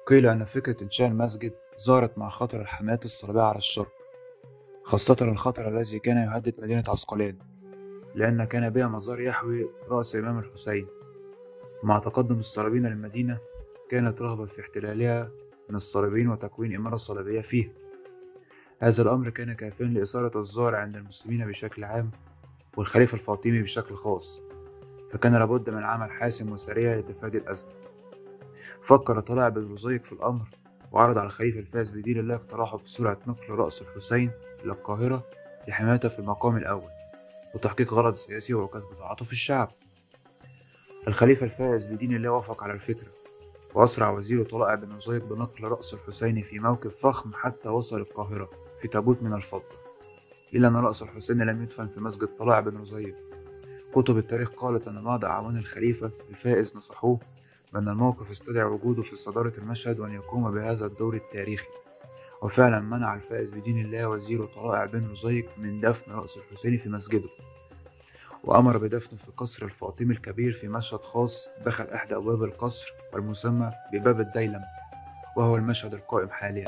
قيل أن فكرة إنشاء المسجد ظهرت مع خطر الحملات الصليبية على الشرق خاصة الخطر الذي كان يهدد مدينة عسقلان لأن كان بها مزار يحوي رأس الإمام الحسين مع تقدم الصليبيين للمدينة كانت رغبة في احتلالها من الصليبيين وتكوين إمارة صليبية فيها هذا الأمر كان كافيا لإثارة الذعر عند المسلمين بشكل عام والخليفة الفاطمي بشكل خاص فكان لابد من عمل حاسم وسريع لتفادي الأزمة فكر طلائع بن رزيق في الأمر وعرض على الخليفة الفائز بدين الله اقتراحه بسرعة نقل رأس الحسين إلى القاهرة لحمايته في المقام الأول وتحقيق غرض سياسي وهو كسب تعاطف الشعب الخليفة الفائز بدين الله وافق على الفكرة وأسرع وزير طلائع بن رزيق بنقل رأس الحسين في موكب فخم حتى وصل القاهرة في تابوت من الفضة إلا أن رأس الحسين لم يدفن في مسجد طلائع بن رزيق كتب التاريخ قالت أن بعض أعوان الخليفة الفائز نصحوه بأن الموقف استدعى وجوده في صدارة المشهد وأن يقوم بهذا الدور التاريخي وفعلا منع الفائز بدين الله وزير طلائع بن رزيق من دفن رأس الحسين في مسجده وأمر بدفنه في قصر الفاطمي الكبير في مشهد خاص دخل إحدى أبواب القصر والمسمى بباب الديلم وهو المشهد القائم حاليا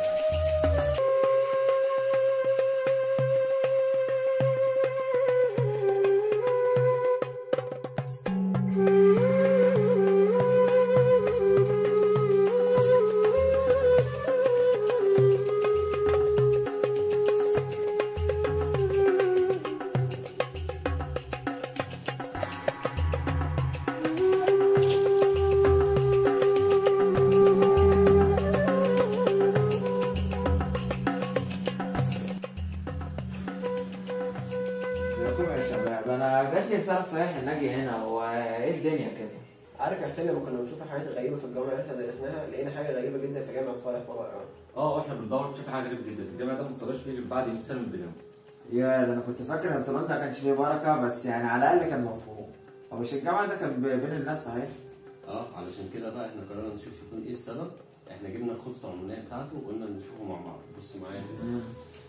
ازيكم يا شباب انا جات لي رساله صحيح ان اجي هنا هو ايه الدنيا كده عارف يا حسين لما كنا بنشوف الحاجات الغريبه في الجامعه اللي احنا درسناها لقينا حاجه غريبه جدا في جامع صالح طبعا اه واحنا بندور نشوف حاجه غريبه جدا الجامع ده ما اتصدرش فيه غير بعد 100 سنه من الدنيا يا ده انا كنت فاكر ان طولان ده كانش فيه بركه بس يعني على الاقل كان مفهوم هو مش الجامعه ده كان ب- بين الناس صحيح اه علشان كده بقى احنا قررنا نشوف يكون ايه السبب احنا جبنا الخطه العمليه بتاعته وقلنا نشوفه مع بعض بص معايا كده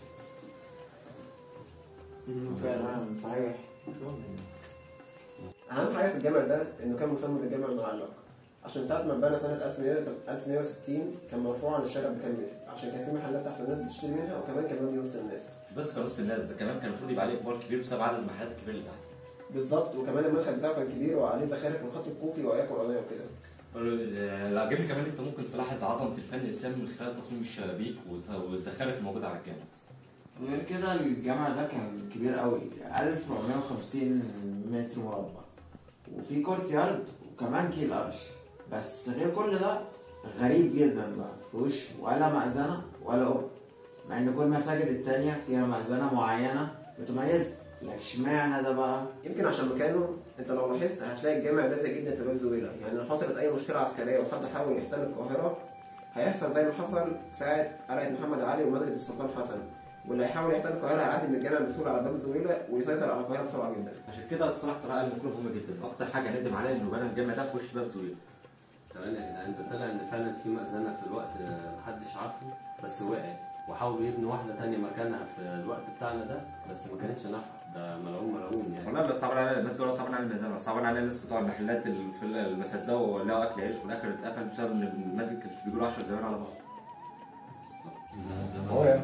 فعلا صحيح اهم حاجه في الجامع ده انه كان مسمى بالجامع المعلق عشان ساعة ما اتبنى سنة 1160 كان مرفوع عن الشارع بكام متر عشان كان في محلات تحت الناس بتشتري منها وكمان كان مبني وسط الناس مش بس كان وسط الناس ده كمان كان المفروض يبقى عليه اقبال كبير بسبب عدد المحلات الكبيره اللي تحت بالظبط وكمان المدخل بتاعه كان كبير وعليه زخارف من الخط الكوفي وآيات قرآنية وكده اللي عجبني كمان انت ممكن تلاحظ عظمه الفن الاسلامي من خلال تصميم الشبابيك والت- والزخارف الموجوده على الجامع غير كده الجامع ده كان كبير قوي 1450 متر مربع وفي كورت يارد وكمان كيل قرش بس غير كل ده غريب جدا بقى مفيهوش ولا مأذنة ولا أوضة مع إن كل المساجد التانية فيها مأذنة معينة متميزة لكن اشمعنى ده بقى؟ يمكن عشان مكانه انت لو لاحظت هتلاقي الجامع لازق جدا في باب زويلة يعني لو حصلت اي مشكله عسكريه وحد حاول يحتل القاهره هيحصل زي ما حصل ساعه قلعه محمد علي ومسجد السلطان حسن واللي هيحاول يحتل القاهره هيعدي من الجامع بسهوله على باب زويلة ويسيطر على القاهره بسرعه جدا عشان كده الصراحه طلع المفروض مهمه جدا اكتر حاجه ندم عليها انه بنى الجامع ده في وش باب زويل ثواني يا جدعان ده طلع ان فعلا في مأذنه في الوقت آه، محدش عارفه بس وقع وحاولوا يبنوا واحده تانية مكانها في الوقت بتاعنا ده بس ما كانتش نافعه ده ملعون ملعون يعني والله بس صعبان علينا الناس بيقولوا صعبان علينا الميزان صعبان علينا الناس بتوع المحلات اللي في المسجد ولقوا اكل عيش وفي الاخر اتقفل بسبب ان المسجد كانش بيجيبوا 10 زمان على بعض هو يعني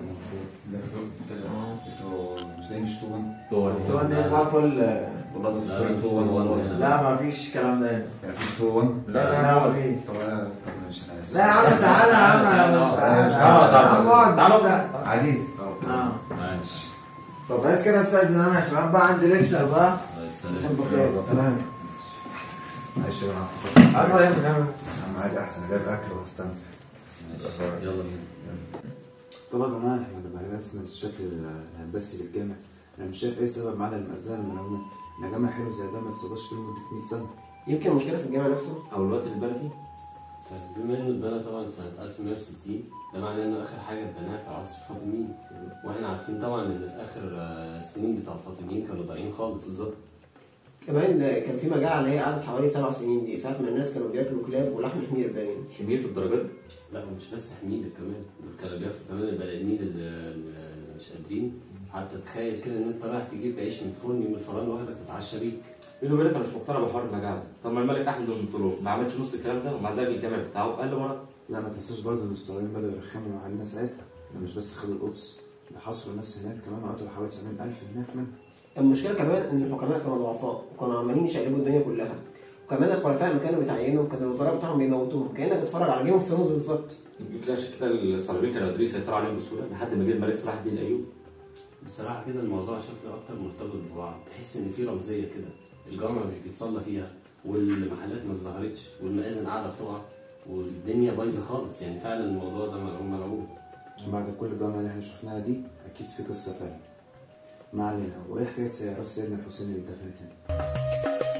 مش ده مش توبن الدول دي اسمها فل والله ده ستوري توبن والله لا ما فيش الكلام ده هنا. يعني مفيش توبن لا ما فيش طب انا طب ماشي انا اسف لا يا عم تعالى يا عم تعالى تعالى عادي اه ماشي طب بس كده استاذن انا يا شباب بقى عندي ليكشر بقى تصبحوا بخير سلام معلش يا جماعه اكبر يا ابني عم عادي احسن اجيب اكل واستمتع يلا بينا طبعا يا جماعه احنا لما درسنا الشكل الهندسي للجامع انا مش شايف اي سبب معنا المأذنة المنونة ان جامع حلو زي ده ما يتصداش فيه لمدة 100 سنة يمكن المشكله في الجامع نفسه او الوقت اللي اتبنى فيه طيب بما انه اتبنى طبعا سنه 1160 ده معناه انه اخر حاجه اتبناها في عصر الفاطميين واحنا عارفين طبعا ان في اخر آه، السنين بتاع الفاطميين كانوا ضايعين خالص بالظبط كمان ده كان في مجاعه اللي هي قعدت حوالي سبع سنين دي ساعه ما الناس كانوا بياكلوا كلاب ولحم حمير باين حمير للدرجه دي؟ لا ومش بس حمير كمان دول كانوا بياكلوا كمان البني ادمين اللي اللي مش قادرين حتى تخيل كده ان انت رايح تجيب عيش من فرن من الفران لوحدك تتعشى بيه بيني وبينك انا مش مقتنع بحوار المجاعه ده طب ما الملك احمد بن طولون ما عملش نص الكلام ده ومع ذلك الجامع بتاعه قال له مرض لا ما تنساش برضه ان الاسرائيليين بدأوا يرخموا علينا ساعتها ده مش بس خدوا القدس ده حصروا الناس هناك كمان وقتلوا حوالي 70000 هناك منهم المشكله كمان ان الحكماء كانوا ضعفاء وكانوا عمالين يشقلبوا الدنيا كلها وكمان الخلفاء لما كانوا بيتعينوا كان الوزراء بتاعهم بيموتوهم كانك بتتفرج على جيم اوف ثرونز بالظبط يمكن عشان كده الصليبيين كانوا قادرين يسيطروا عليهم بسهوله لحد ما جه الملك صلاح الدين الايوبي بصراحة كده الموضوع شكله أكتر مرتبط ببعض تحس إن في رمزية كده الجامع مش بيتصلى فيها والمحلات ما ظهرتش والمآذن قاعدة بتقع والدنيا بايظة خالص يعني فعلا الموضوع ده ملعوب ملعوب بعد كل الجامعة اللي احنا شفناها دي اكيد في قصة تانية ما علينا وايه حكاية سيارات سيدنا الحسين اللي اتدفنت هنا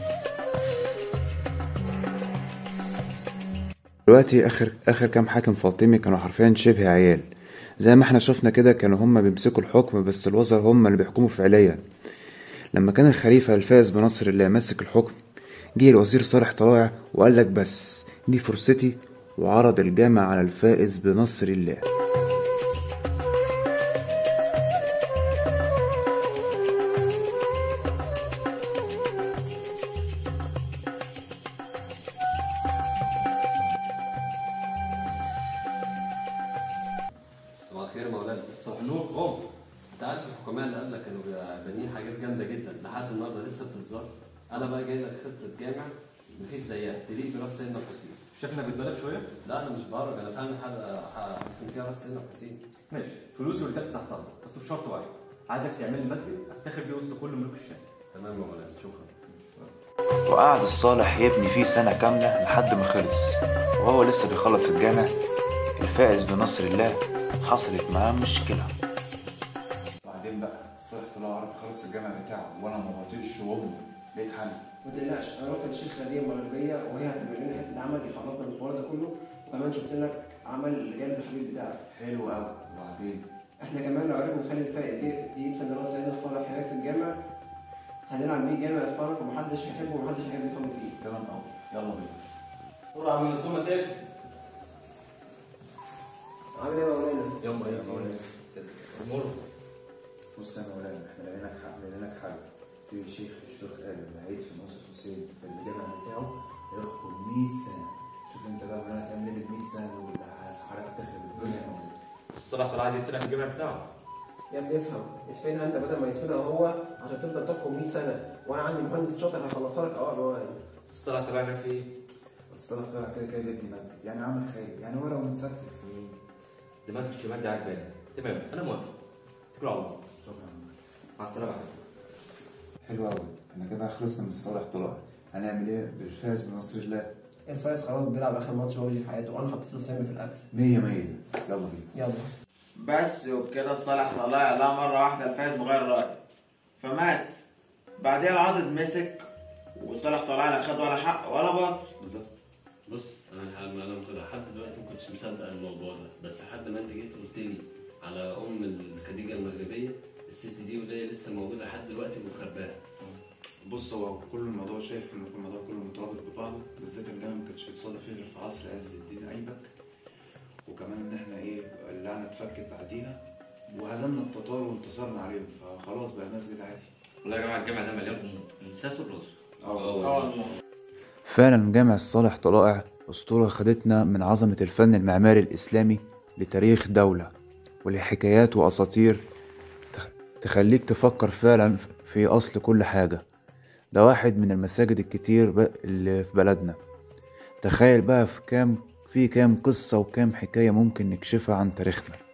دلوقتي اخر اخر كام حاكم فاطمي كانوا حرفيا شبه عيال زي ما احنا شفنا كده كانوا هم بيمسكوا الحكم بس الوزراء هم اللي بيحكموا فعليا لما كان الخليفة الفائز بنصر الله ماسك الحكم جه الوزير صالح طلائع وقال لك بس دي فرصتي وعرض الجامع على الفائز بنصر الله صباح الخير يا مولانا صباح النور قوم انت عارف الحكماء اللي قبلك كانوا بانيين حاجات جامده جدا لحد النهارده لسه بتتزار انا بقى جاي لك خطه جامع مفيش زيها تليق براس سيدنا الحسين شكلنا بتبالغ شويه لا انا مش بهرج انا فعلا حد هدفن فيها راس سيدنا الحسين ماشي فلوسي والكابت تحت امرك بس بشرط واحد عايزك تعمل لي مسجد افتخر بيه وسط كل ملوك الشام تمام يا مولانا شكرا وقعد الصالح يبني فيه سنة كاملة لحد ما خلص وهو لسه بيخلص الجامع الفائز بنصر الله حصلت معاه مشكلة بعدين بقى الصالح طلع عرف خلص الجامع بتاعه وانا ما بطيقش وامه لقيت حل ما تقلقش انا رحت للشيخ خديجه المغربيه وهي هتعمل لنا حته عمل يخلصنا من الحوار ده كله وكمان شفت لك عمل جانب الحبيب بتاعك حلو قوي وبعدين احنا كمان لو عرفنا نخلي الفائز يدفن راس سيدنا الصالح هناك في الجامع هنلعب بيه جامع الصالح ومحدش هيحبه ومحدش هيحب يصلي فيه تمام قوي يلا بينا بسرعه من الزومه تاني عامل ايه يا مولانا؟ يلا يا مولانا مر بص يا مولانا احنا لقيناك حق لقيناك حل في شيخ الشيخ قال اللي هيدفن نصر حسين في الجامع بتاعه ياخد 100 سنة شوف انت بقى مولانا هتعمل ايه ب 100 سنة ولا حضرتك تخرب الدنيا يا مولانا الصلاح طلع عايز يفتح الجامع بتاعه يا ابني افهم ادفنها انت بدل ما يدفنها هو عشان تفضل تحكم 100 سنه وانا عندي مهندس شاطر هيخلصها لك اوقات مواد الصلاح طلعنا فيه الصلاح طلع كده كده يبني مسجد يعني عامل خير يعني هو لو متستف دماغك الشمال دي عجباني تمام انا موافق اتكلوا على الله شكرا مع السلامه يا حبيبي حلو قوي احنا كده خلصنا من الصالح طلع هنعمل ايه بالفائز بنصر الله الفايز خلاص بيلعب اخر ماتش هو في حياته وانا حطيت له سامي في الاكل مية مية يلا بينا يلا بس وبكده صالح طلع لا مرة واحدة الفايز بغير رأي فمات بعديها العضد مسك وصالح طلع لا خد ولا حق ولا باطل بالظبط بص انا الحقيقة انا كنت لحد دلوقتي ما كنتش مصدق الموضوع ده بس لحد ما انت جيت قلت لي على ام الخديجه المغربيه الست دي وهي لسه موجوده لحد دلوقتي ومخباها بص هو كل الموضوع شايف ان الموضوع كله مترابط ببعضه بالذات الجامع ما كانش بيتصادف فيه غير في عصر عز الدين ايبك وكمان ان احنا ايه اللعنه اتفكت بعديها وهزمنا التتار وانتصرنا عليهم فخلاص بقى مسجد عادي والله يا جماعه الجامع ده مليان انساس الرسل اه والله فعلا جامع الصالح طلائع أسطورة خدتنا من عظمة الفن المعماري الإسلامي لتاريخ دولة ولحكايات وأساطير تخ- تخليك تفكر فعلا في أصل كل حاجة ده واحد من المساجد الكتير ب- اللي في بلدنا تخيل بقى في كام في كام قصة وكام حكاية ممكن نكشفها عن تاريخنا